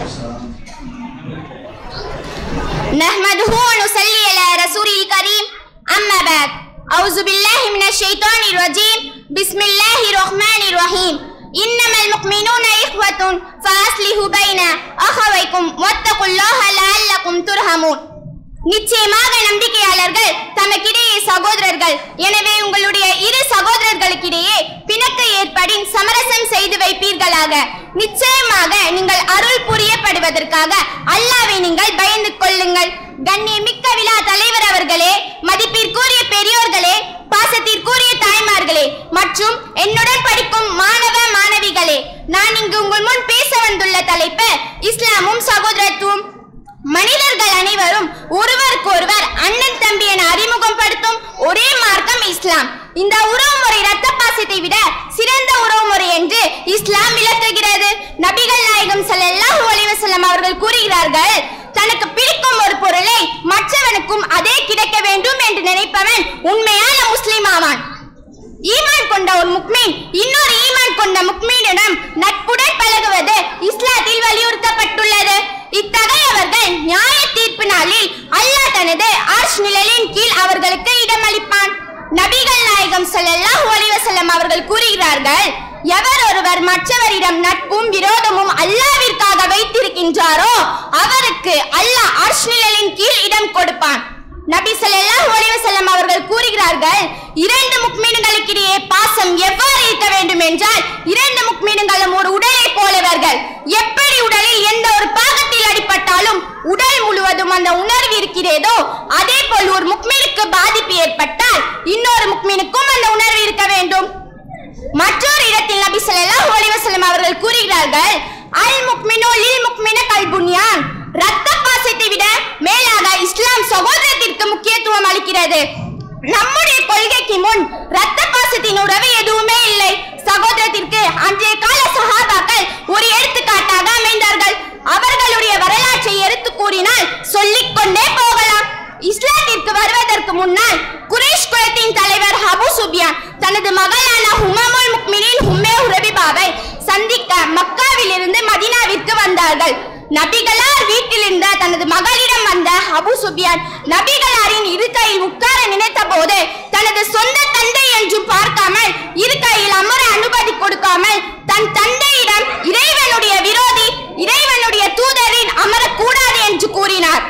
نحمده ونصلي على رسول الكريم أما بعد أعوذ بالله من الشيطان الرجيم بسم الله الرحمن الرحيم إنما المؤمنون إخوة فأصلحوا بين أخويكم واتقوا الله لعلكم ترحمون நிச்சயமாக நம்பிக்கையாளர்கள் தமக்கிடையே சகோதரர்கள் எனவே உங்களுடைய இரு சகோதரர்களுக்கிடையே பிணக்கு ஏற்படின் சமரசம் செய்து வைப்பீர்களாக நிச்சயமாக நீங்கள் அருள் புரியப்படுவதற்காக அல்லாவை நீங்கள் பயந்து கொள்ளுங்கள் கண்ணியமிக்க விழா தலைவர் அவர்களே மதிப்பிற்குரிய பெரியோர்களே பாசத்திற்குரிய தாய்மார்களே மற்றும் என்னுடன் படிக்கும் மாணவ மாணவிகளே நான் இங்கு உங்கள் முன் பேச வந்துள்ள தலைப்பு இஸ்லாமும் சகோதரத்துவம் மனிதர்கள் அனைவரும் ஒருவருக்கொருவர் அண்ணன் தம்பி என அறிமுகப்படுத்தும் ஒரே மார்க்கம் இஸ்லாம் இந்த உறவு முறை இரத்த பாசத்தை விட சிறந்த உறவு முறை என்று இஸ்லாம் விளக்குகிறது நபிகள் நாயகம் ஸல்லல்லாஹு அலைஹி வஸல்லம் அவர்கள் கூறுகிறார்கள் தனக்கு பிடிக்கும் ஒரு பொருளை மற்றவனுக்கும் அதே கிடைக்க வேண்டும் என்று நினைப்பவன் உண்மையான முஸ்லிம் ஆவான் ஈமான் கொண்ட ஒரு முக்மீன் இன்னொரு ஈமான் கொண்ட முக்மீனிடம் நட்புடன் பழகுவது இஸ்லாத்தில் வலியுறுத்தப்பட்டுள்ளது இத்தகையவர்கள் நியாய தீர்ப்பு நாளில் அல்லாஹ் தனது ஆர்ஷ் நிழலின் கீழ் அவர்களுக்கு இடமளிப்பான் நபிகள் நாயகம் ஸல்லல்லாஹு அலைஹி வஸல்லம் அவர்கள் கூறுகிறார்கள் எவர் ஒருவர் மற்றவரிடம் நட்பும் விரோதமும் அல்லாவிற்காக வைத்திருக்கின்றாரோ அவருக்கு அல்லாஹ் அர்ஷ் நிழலின் கீழ் இடம் கொடுப்பான் நபி ஸல்லல்லாஹு அலைஹி வஸல்லம் அவர்கள் கூறுகிறார்கள் இரண்டு முக்மீன்களுக்கிடையே பாசம் எவ்வாறு இருக்க வேண்டும் என்றால் இரண்டு முக்மீன்களும் ஒரு உடலை போலவர்கள் எப்படி உடலில் எந்த ஒரு பாகத்தில் அடிபட்டாலும் உடல் முழுவதும் அந்த உணர்வு இருக்கிறதோ அதே போல் ஒரு முக்மீனுக்கு பாதிப்பு ஏற்பட்டால் இன்னொரு முக்மீனுக்கும் அந்த உணர்வு இருக்க வேண்டும் மற்றொரு இடத்தில் நபி ஸல்லல்லாஹு அலைஹி வஸல்லம் அவர்கள் கூறுகிறார்கள் அல் முக்மினு லில் முக்மின கல் புன்யான் ரத்த பாசத்தை விட மேலாக இஸ்லாம் சகோதரத்திற்கு முக்கியத்துவம் அளிக்கிறது நம்முடைய கொள்கைக்கு முன் ரத்த பாசத்தின் உறவு எதுவுமே இல்லை சகோதரத்திற்கு அன்றைய கால சஹாபாக்கள் ஒரு எடுத்துக்காட்டாக அமைந்தார்கள் அவர்களுடைய வரலாற்றை எடுத்து கூறினால் சொல்லிக் கொண்டே போகலாம் இஸ்லாத்திற்கு வருவதற்கு முன்னால் குரேஷ் குலத்தின் தலைவர் அபு சுபியான் தனது மகளான ஹுமாமுல் முக்மினின் ஹும்மே ரபிபாவை சந்திக்க மக்காவில் இருந்து மதீனாவிற்கு வந்தார்கள் நபிகளார் வீட்டில் இருந்த தனது மகளிடம் வந்த அபு சுபியான் நபிகளாரின் இருக்கையில் உட்கார நினைத்த போது தனது சொந்த தந்தை என்றும் பார்க்காமல் இருக்கையில் அமர அனுமதி கொடுக்காமல் தன் தந்தையிடம் இறைவனுடைய விரோதி இறைவனுடைய தூதரின் அமரக்கூடாது என்று கூறினார்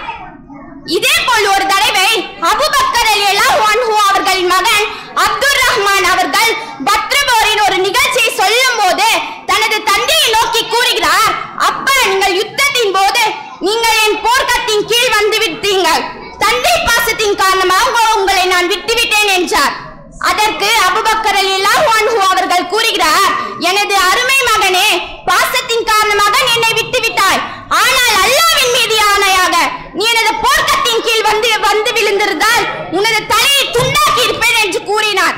இதே போல் ஒரு தடவை அபுபக்கர் ரலியல்லாஹு அன்ஹு அவர்களின் மகன் அப்துல் ரஹ்மான் அவர்கள் பத்ரபோரின் ஒரு நிகழ்ச்சியை சொல்லும் போது தனது தந்தையை நோக்கி கூறுகிறார் அப்பா நீங்கள் யுத்தத்தின் போது நீங்கள் என் போர்க்கத்தின் கீழ் வந்து விட்டீங்கள் தந்தை பாசத்தின் காரணமாக உங்களை நான் விட்டுவிட்டேன் என்றார் அதற்கு அபுபக்கர் ரலியல்லாஹு அன்ஹு அவர்கள் கூறுகிறார் எனது அருமை மகனே பாசத்தின் காரணமாக நீ என்னை விட்டுவிட்டாய் ஆனால் அல்லாவின் மீது ஆணையாக நீ எனது போர்க்கத்தின் கீழ் வந்து வந்து விழுந்திருந்தால் உனது தலையை துண்டாக்கி இருப்பேன் என்று கூறினார்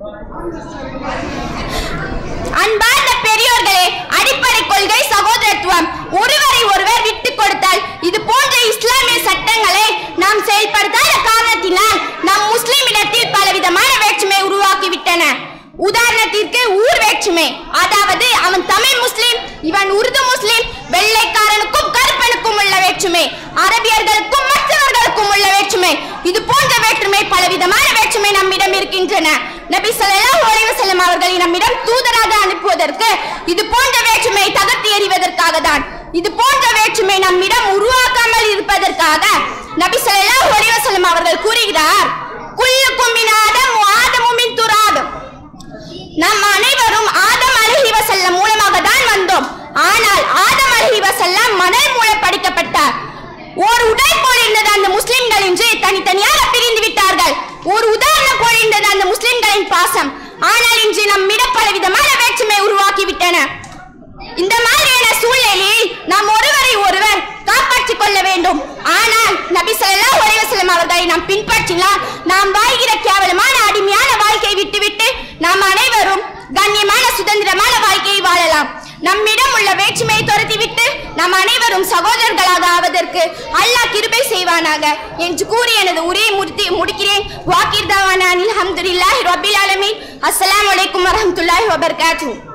அன்பார்ந்த பெரியோர்களே அடிப்படை கொள்கை சகோதரத்துவம் ஒருவரை ஒருவர் விட்டுக் கொடுத்தால் இது போன்ற இஸ்லாமிய சட்டங்களை நாம் செயல்படுத்தாத காரணத்தினால் நம் முஸ்லிம் இடத்தில் பலவிதமான வேற்றுமை உருவாக்கிவிட்டன உதாரணத்திற்கு ஊர் வேற்றுமை அதாவது அவன் தமிழ் முஸ்லிம் இவன் உருது முஸ்லிம் வெள்ளைக்காரனுக்கும் கருப்பனுக்கும் உள்ள வேற்றுமை அரபியர்களுக்கும் மற்றவர்களுக்கும் உள்ள வேற்றுமை இது போன்ற வேற்றுமை பலவிதமான வேற்றுமை நம்மிடம் இருக்கின்றன நபி ஸல்லல்லாஹு அலைஹி வஸல்லம் அவர்களை நம்மிடம் தூதராக அனுப்புவதற்கு இது போன்ற வேற்றுமை தகர்த்து எறிவதற்காக தான் இது போன்ற வேற்றுமை நம்மிடம் உருவாக்காமல் இருப்பதற்காக நபி ஸல்லல்லாஹு அலைஹி வஸல்லம் அவர்கள் கூறுகிறார் குல்லுக்கும் மின் ஆதம் வ ஆதமு மின் துராப் நம் அனைவரும் ஆதம் அலைஹி வஸல்லம் மூலமாக தான் வந்தோம் ஆனால் ஆதம் அலைஹி வஸல்லம் மணல் மூலம் படிக்கப்பட்டார் ஒரு உடல் போல் இருந்தது அந்த முஸ்லிம்கள் இன்று தனித்தனியாக பிரிந்து விட்டார்கள் ஒரு உதாரணம் போல் இருந்தது அந்த முஸ்லிம்களின் பாசம் ஆனால் இன்று நம்மிடம் பல விதமான வேற்றுமை உருவாக்கிவிட்டன இந்த மாதிரியான சூழ்நிலையில் நாம் ஒருவரை ஒருவர் காப்பாற்றிக் கொள்ள வேண்டும் ஆனால் நபி ஸல்லல்லாஹு அலைஹி வஸல்லம் அவர்களை நாம் பின்பற்றினால் நாம் வாழ்கிற கேவலமான அடிமையான வாழ்க்கையை விட்டுவிட்டு நாம் அனைவரும் கண்ணியமான சுதந்திரமான வாழ்க்கையை வாழலாம் நம்மிடம் உள்ள வேற்றுமையை துரத்திவிட்டு நாம் அனைவரும் சகோதரர்களாக ஆவதற்கு அல்லாஹ் கிருபை செய்வானாக என்று கூறி எனது உரையை முடித்து முடிக்கிறேன் வாக்கிர்தாவான அல்ஹம்துலில்லாஹி ரப்பில் ஆலமீன் அஸ்ஸலாமு அலைக்கும் வரஹ்மத்துல்லாஹி வபரகாத்துஹு